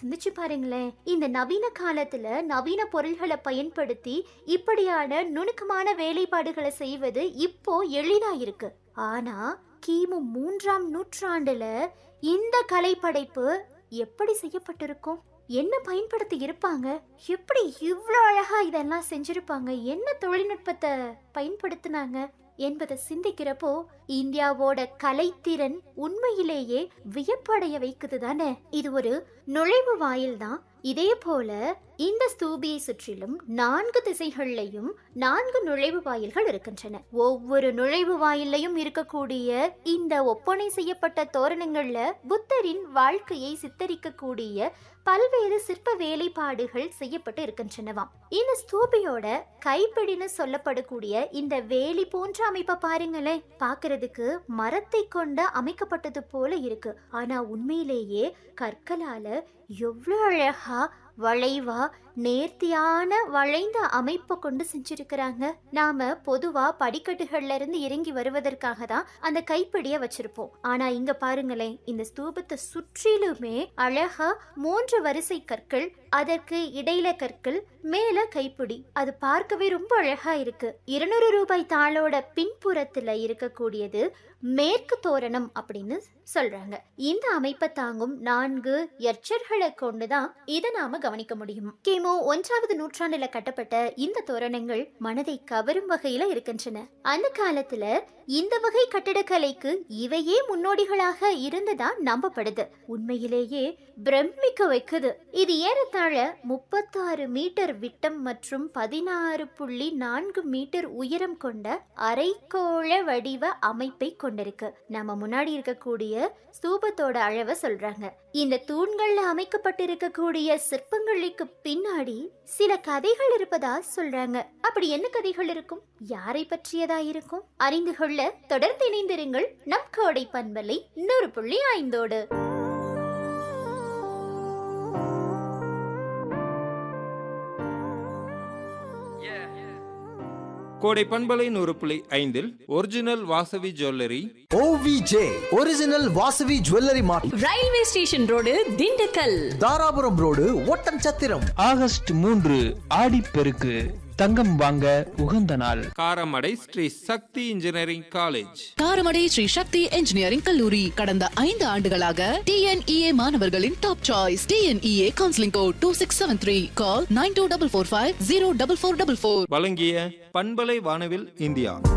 சிந்திச்சு பாருங்களேன் இந்த நவீன காலத்துல நவீன பொருள்களை பயன்படுத்தி இப்படியான நுணுக்கமான வேலைப்பாடுகளை செய்வது இப்போ எளிதா இருக்கு ஆனா கிமு மூன்றாம் நூற்றாண்டுல இந்த கலைப்படைப்பு எப்படி செய்யப்பட்டிருக்கும் என்ன பயன்படுத்தி இருப்பாங்க எப்படி இவ்வளோ அழகா இதெல்லாம் செஞ்சிருப்பாங்க என்ன தொழில்நுட்பத்தை பயன்படுத்தினாங்க என்பதை சிந்திக்கிறப்போ இந்தியாவோட கலைத்திறன் உண்மையிலேயே வியப்படைய வைக்குது தானே இது ஒரு நுழைவு வாயில் தான் இதே போல இந்த ஸ்தூபியை சுற்றிலும் நான்கு திசைகள்லையும் நான்கு நுழைவு வாயில்கள் இருக்கின்றன ஒவ்வொரு நுழைவு வாயிலையும் இருக்கக்கூடிய இந்த ஒப்பனை செய்யப்பட்ட தோரணங்கள்ல புத்தரின் வாழ்க்கையை சித்தரிக்கக்கூடிய பல்வேறு சிற்ப வேலைப்பாடுகள் செய்யப்பட்டு இருக்கின்றனவாம் இந்த ஸ்தூபியோட கைப்பிடின்னு சொல்லப்படக்கூடிய இந்த வேலி போன்ற அமைப்பை பாருங்களேன் பார்க்கிறதுக்கு மரத்தை கொண்டு அமைக்கப்பட்டது போல இருக்கு ஆனா உண்மையிலேயே கற்களால எவ்வளோ அழகா வளைவா நேர்த்தியான வளைந்த அமைப்பை கொண்டு செஞ்சிருக்கிறாங்க நாம பொதுவா படிக்கட்டுகள்ல இருந்து இறங்கி வருவதற்காக தான் அந்த கைப்பிடிய வச்சிருப்போம் ஆனா இங்க பாருங்களேன் இந்த ஸ்தூபத்தை சுற்றிலுமே அழகா மூன்று வரிசை கற்கள் அதற்கு இடையில கற்கள் மேல கைப்பிடி அது பார்க்கவே ரொம்ப அழகா இருக்கு இருநூறு ரூபாய் தாளோட பின்புறத்துல இருக்கக்கூடியது மேற்கு தோரணம் அப்படின்னு சொல்றாங்க இந்த அமைப்பை தாங்கும் நான்கு எச்சர்களை கொண்டுதான் இதை நாம கவனிக்க முடியும் கிமு ஒன்றாவது நூற்றாண்டுல கட்டப்பட்ட இந்த தோரணங்கள் மனதை கவரும் வகையில இருக்கின்றன அந்த காலத்துல இந்த வகை கட்டிடக்கலைக்கு இவையே முன்னோடிகளாக இருந்ததா நம்பப்படுது உண்மையிலேயே பிரமிக்க வைக்குது இது ஏறத்தாழ முப்பத்தாறு மீட்டர் விட்டம் மற்றும் பதினாறு புள்ளி நான்கு மீட்டர் உயரம் கொண்ட அரைக்கோள வடிவ அமைப்பை கொண்டிருக்கு நம்ம முன்னாடி இருக்கக்கூடிய ஸ்தூபத்தோட அளவை சொல்றாங்க இந்த தூண்கள்ல அமைக்கப்பட்டிருக்கக்கூடிய சிற்பங்களுக்கு பின்னாடி சில கதைகள் இருப்பதா சொல்றாங்க அப்படி என்ன கதைகள் இருக்கும் யாரை பற்றியதா இருக்கும் அறிந்து கொள்ள தொடர்ந்து இணைந்திருங்கள் நம் கோடை பண்பலை நூறு புள்ளி ஐந்தோடு கோடை பண்பலை நூறு புள்ளி ஐந்தில் ஒரிஜினல் வாசவி ஜுவல்லரி ஓவிஜே original Vasavi jewellery mart railway station road Dindigul Dharapuram road Oddanchatram August மூன்று ஆடிப்பெருக்கு தங்கம் வாங்க உகந்த நாள் Karamadai Sri Sakthi engineering college Karamadai Sri Sakthi engineering கல்லூரி கடந்த ஐந்து ஆண்டுகளாக டிஎன்இஏ மாணவர்களின் top choice TNEA counselling code two six seven three கால் nine two double four five zero double four double four வழங்கிய பண்பலை வானவில் இந்தியா